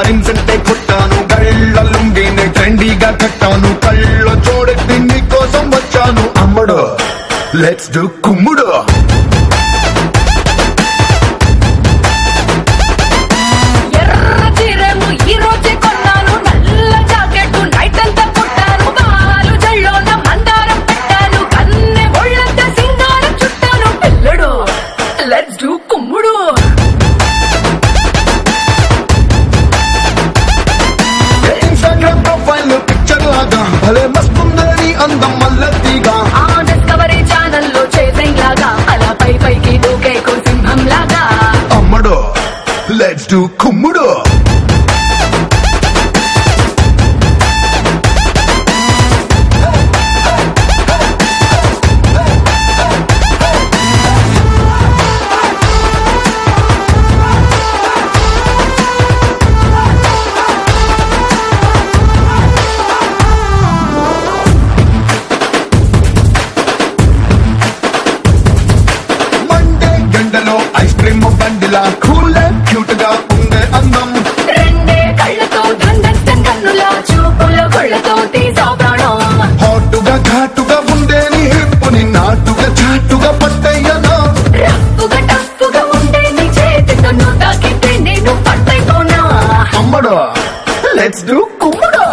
రిమ్సంటే కొట్టాను గళ్ళ లుంగిని ట్రెండీగా కట్టాను కళ్ళ చూడెత్తి నీకోసం వచ్చాను అమ్మడు లెట్స్ డు కుమ్ముడు ఎర్ర చీరేమో ఈ రోజే కొన్నాను నల్ల జాకెట్ నైట్ అంతా కుట్టాను పాలు జల్లోన మందారం పెట్టాను కన్నె ఒళ్ళంతా సింగారం చుట్టాను పిల్లడు లెట్స్ డూ కుమ్ముడు ఇన్స్టాగ్రామ్ ప్రొఫైల్ పిక్చర్ లాగా భలే మస్తుందని అందం మల్లతిగా ఆ డిస్కవరీ ఛానల్ లో చేసింగ్ లాగా అలా పై పైకి దూకే సింహం లాగా అమ్మడు లెట్స్ డు కుమ్ముడు మండే గంటలో ఐస్ క్రీమ్ బండిలా కూల్ క్యూట్ గా ఉండే అందం రెండే కళ్ళతో దండంతం కన్నుల చూపుల కొళ్ళతో తీసా ప్రాణం హాటుగా ఘాటుగా ఉండే నీ హిప్పుని నాటుగా చాటుగా పట్టయ్యనా రఫ్ఫుగా టఫ్ఫుగా ఉండే నీ చేతితో నువ్వు తాకితే నేను పట్టైపోనా అమ్మడు లెట్స్ డు కుమ్ముడు